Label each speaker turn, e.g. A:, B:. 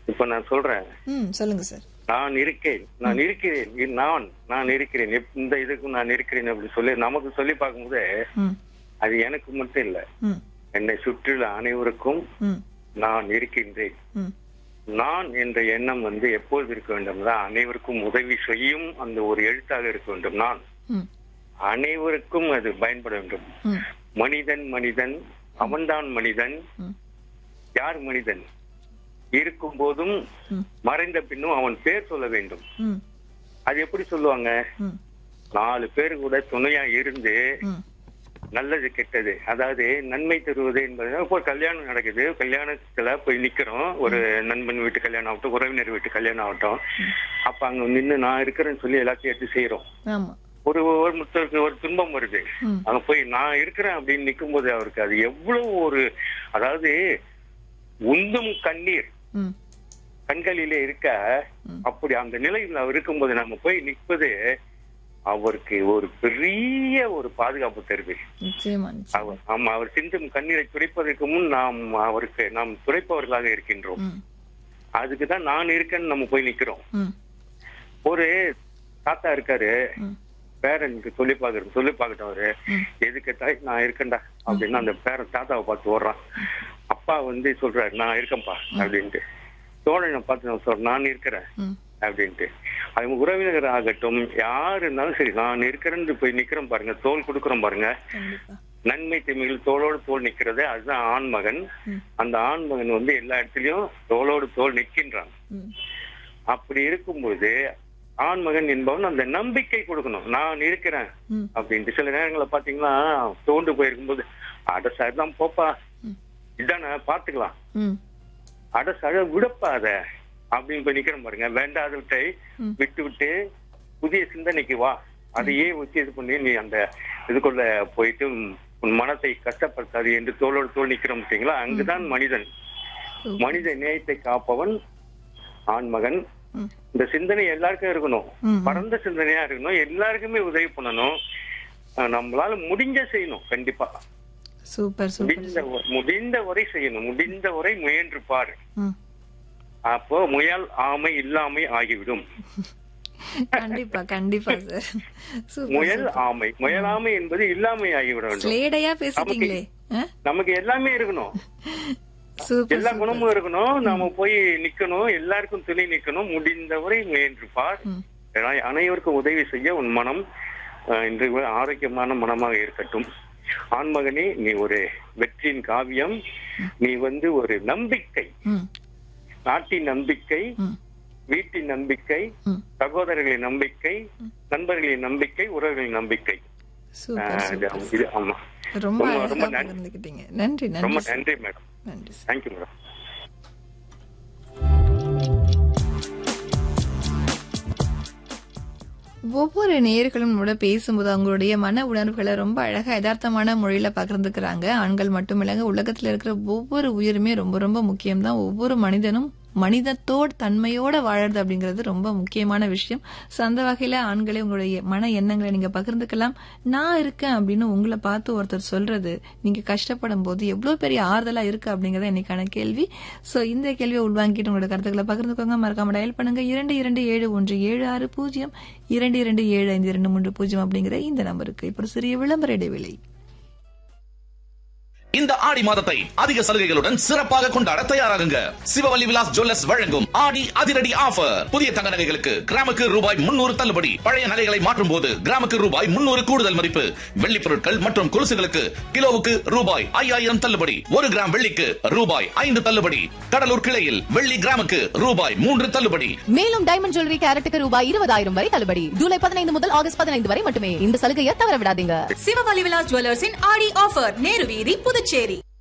A: இப்ப நான் சொல்றேன்
B: ம் சொல்லுங்க சார்
A: நான் இருக்கேன் நான் இருக்கிறேன் இது நான் நான் இருக்கிறேன் எப்- இந்த இதுக்கும் நான் இருக்கிறேன் அப்படி சொல்லி நமக்கு சொல்லி பார்க்கும்போது
B: ம்
A: அது எனக்கு மட்டும் இல்ல
B: ம்
A: என்னை சுற்றியுள்ள அனைவருக்கும்
B: ம்
A: நான் இருக்கின்றேன்
B: ம்
A: நான் என்ற எண்ணம் வந்து எப்போது இருக்க வேண்டும் அனைவருக்கும் உதவி செய்யும் அந்த ஒரு எழுத்தாக இருக்க வேண்டும் நான்
B: ம்
A: அனைவருக்கும் அது பயன்பட வேண்டும்
B: ம்
A: மனிதன் மனிதன் அவன்தான் மனிதன்
B: ம்
A: யார் மனிதன் இருக்கும் போதும்
B: ம்
A: மறைந்த பின்னும் அவன் பேர் சொல்ல வேண்டும்
B: ம்
A: அது எப்படி சொல்லுவாங்க
B: ம்
A: நாலு பேர் கூட துணையா இருந்து
B: ம்
A: நல்லது கெட்டது அதாவது நன்மை தருவது என்பது இப்போ கல்யாணம் நடக்குது கல்யாணத்துல போய் நிக்கிறோம் ஒரு நண்பன் வீட்டு கல்யாணம் ஆகட்டும் உறவினர் வீட்டு கல்யாணம் ஆகட்டும் அப்ப அங்க நின்னு நான் இருக்கிறேன்னு சொல்லி எல்லாத்தையும் எடுத்து செய்யறோம்
B: ஆமா
A: ஒரு ஒரு முத்தருக்கு ஒரு துன்பம் வருது
B: ம்
A: அங்க போய் நான் இருக்கிறேன் அப்படின்னு நிக்கும் போது அவருக்கு அது எவ்வளவு ஒரு அதாவது உந்தும் கண்ணீர்
B: ம்
A: கண்களிலே இருக்க
B: ம்.
A: அப்படி அந்த நிலையில் அவர் இருக்கும்போது நம்ம போய் நிற்பது அவருக்கு ஒரு பெரிய ஒரு பாதுகாப்பு தருது
B: நிச்சயமா நிச்சயமா
A: அவர் ஆமா அவர் சிந்தும் கண்ணீரை துடைப்பதற்கு முன் நாம் அவருக்கு நாம் துடைப்பவர்களாக இருக்கின்றோம்
B: ம்
A: அதுக்கு தான் நான் இருக்கேன்னு நம்ம போய் நிக்கிறோம்
B: ம்
A: ஒரு தாத்தா இருக்காரு
B: ம்
A: பேரனுக்கு சொல்லி பாக்குறது சொல்லி பார்க்கட்டும் அவரு
B: ம்.
A: எதுக்கு தாய் நான் இருக்கேன்டா அப்படின்னு அந்த பேரன் தாத்தாவை பார்த்து ஓடுறான் அப்பா வந்து சொல்றாரு நான் இருக்கேன்ப்பா அப்படின்ட்டு தோழனை பார்த்து நான் சொல்றேன் நான் இருக்கிறேன்
B: ம்
A: அப்படின்ட்டு அவங்க உறவினர் ஆகட்டும் யாரு இருந்தாலும் சரி நான் இருக்கிறேன்னு போய் நிக்கிறேன் பாருங்க தோல் கொடுக்குறோம் பாருங்க
B: கண்டிப்பா
A: நன்மை தீமைகள் தோளோடு தோல் நிக்கிறது அதுதான் ஆண்மகன்
B: ம்.
A: அந்த ஆண்மகன் வந்து எல்லா இடத்துலயும் தோளோடு தோல் நிற்கின்றான்
B: ம்
A: அப்படி இருக்கும்போது ஆண்மகன் என்பவன் அந்த நம்பிக்கை கொடுக்கணும் நான் இருக்கிறேன்
B: ம்
A: அப்படின்ட்டு சில நேரங்களில் பாத்தீங்கன்னா தோண்டு போயிருக்கும்போது அட சார் தான் போப்பா
B: ம்.
A: இதானே பாத்துக்கலாம்
B: ம்
A: அட சழ விடப்பா அத அப்படின்னு போய் நிக்கிறோம் பாருங்க வேண்டாதவற்றை
B: ம்.
A: விட்டு விட்டு புதிய சிந்தனைக்கு வா அதையே வச்சு இது பண்ணி நீ அந்த இதுக்குள்ள போயிட்டு உன் மனத்தை கஷ்டப்படுத்தாது என்று தோளோடு தோல் நிக்கிறோம் பார்த்தீங்களா அங்குதான் மனிதன்
B: சூப்பர்.
A: மனித நேயத்தை காப்பவன் ஆண்மகன்
B: ம்
A: இந்த சிந்தனை எல்லாருக்கும் இருக்கணும்
B: ம்.
A: பரந்த சிந்தனையா இருக்கணும் எல்லாருக்குமே உதவி பண்ணணும் அஹ் நம்மளால முடிஞ்ச செய்யணும் கண்டிப்பா
B: சூப்பர் சூப்பர்
A: முடிந்த வ- முடிந்த வரை செய்யணும் முடிந்த வரை முயன்று பாரு
B: ம்
A: அப்போ முயல் ஆமை இல்லாமை ஆகிவிடும்
B: கண்டிப்பா கண்டிப்பா சார் சூப்பர்
A: முயல் ஆமை முயலாமை என்பது இல்லாமை ஆகிவிட வேண்டும்
B: ஸ்லேடையா பேசிட்டீங்களே ஆ?
A: நமக்கு எல்லாமே இருக்கணும்
B: சூப்பர்
A: எல்லா
B: சூப்பர்.
A: குணமும் இருக்கணும் நாம போய் நிக்கணும் எல்லாருக்கும் துணை நிக்கணும் முடிந்தவரை முயன்று பார்
B: ம்
A: ஏன்னா அனைவருக்கும் உதவி செய்ய உன் மனம் அஹ், இன்று ஆரோக்கியமான மனமாக இருக்கட்டும் ஆண்மகனே நீ ஒரு வெற்றியின் காவியம் நீ வந்து ஒரு நம்பிக்கை
B: ம்
A: நாட்டின் நம்பிக்கை
B: ம்
A: வீட்டின் நம்பிக்கை
B: ம்
A: சகோதரர்களின் நம்பிக்கை நண்பர்களின் நம்பிக்கை உறவுகளின் நம்பிக்கை
B: சூப்பர்
A: அஹ், இது
B: சூப்பர்
A: இது ஆமா
B: ரொம்ப
A: ரொம்ப-
B: அழகா
A: ரொம்ப நன்றி.
B: பகிர்ந்துக்கிட்டீங்க நன்றி
A: ரொம்ப
B: நன்றி சார்.
A: நன்றி மேடம்
B: நன்றி சார்
A: தேங்க்யூ மேடம்
B: ஒவ்வொரு நேயர்களும் நம்மளோட பேசும்போது அவங்களுடைய மன உணர்வுகளை ரொம்ப அழகா யதார்த்தமான மொழியில பகிர்ந்துக்கிறாங்க ஆண்கள் மட்டும் இல்லைங்க உலகத்துல இருக்கிற ஒவ்வொரு உயிருமே ரொம்ப ரொம்ப முக்கியம்தான் ஒவ்வொரு மனிதனும் மனிதத்தோட தன்மையோட வாழறது அப்படிங்கிறது ரொம்ப முக்கியமான விஷயம் So, அந்த வகையில ஆண்களே உங்களுடைய மன எண்ணங்களை நீங்க பகிர்ந்துக்கலாம் நான் இருக்கேன் அப்படின்னு உங்களை பார்த்து ஒருத்தர் சொல்றது நீங்க கஷ்டப்படும் போது எவ்வளவு பெரிய ஆறுதலா இருக்கு அப்படிங்கறத இன்னைக்கான கேள்வி சோ இந்த கேள்வியை உள்வாங்கிட்டு உங்களோட கருத்துக்களை பகிர்ந்துக்கோங்க மறக்காம டயல் பண்ணுங்க இரண்டு இரண்டு ஏழு ஒன்று ஏழு ஆறு பூஜ்ஜியம் இரண்டு இரண்டு ஏழு ஐந்து இரண்டு மூன்று பூஜ்ஜியம் அப்படிங்கிற இந்த நம்பருக்கு இப்போ ஒரு சிறிய விளம்பர இடைவேளை
C: இந்த ஆடி மாதத்தை அதிக சலுகைகளுடன் சிறப்பாக கொண்டாட தயாராகுங்க சிவவல்லி விலாஸ் ஜுவல்லர்ஸ் வழங்கும் ஆடி அதிரடி ஆஃபர் புதிய தங்க நகைகளுக்கு கிராமுக்கு ரூபாய் முன்னூறு தள்ளுபடி பழைய நகைகளை மாற்றும் போது கிராமுக்கு ரூபாய் முன்னூறு கூடுதல் மதிப்பு வெள்ளி பொருட்கள் மற்றும் கொலுசுகளுக்கு கிலோவுக்கு ரூபாய் ஐயாயிரம் தள்ளுபடி ஒரு கிராம் வெள்ளிக்கு ரூபாய் ஐந்து தள்ளுபடி கடலூர் கிளையில் வெள்ளி கிராமுக்கு ரூபாய் மூன்று தள்ளுபடி
D: மேலும் டைமண்ட் ஜுவல்லரி கேரட்டுக்கு ரூபாய் இருபதாயிரம் வரை தள்ளுபடி ஜூலை பதினைந்து முதல் ஆகஸ்ட் பதினைந்து வரை மட்டுமே இந்த சலுகையை தவற விடாதீங்க
E: சிவவலி விலாஸ் ஜுவல்லர்ஸின் ஆடி ஆஃபர் நேரு வீதி புதுச்சேரி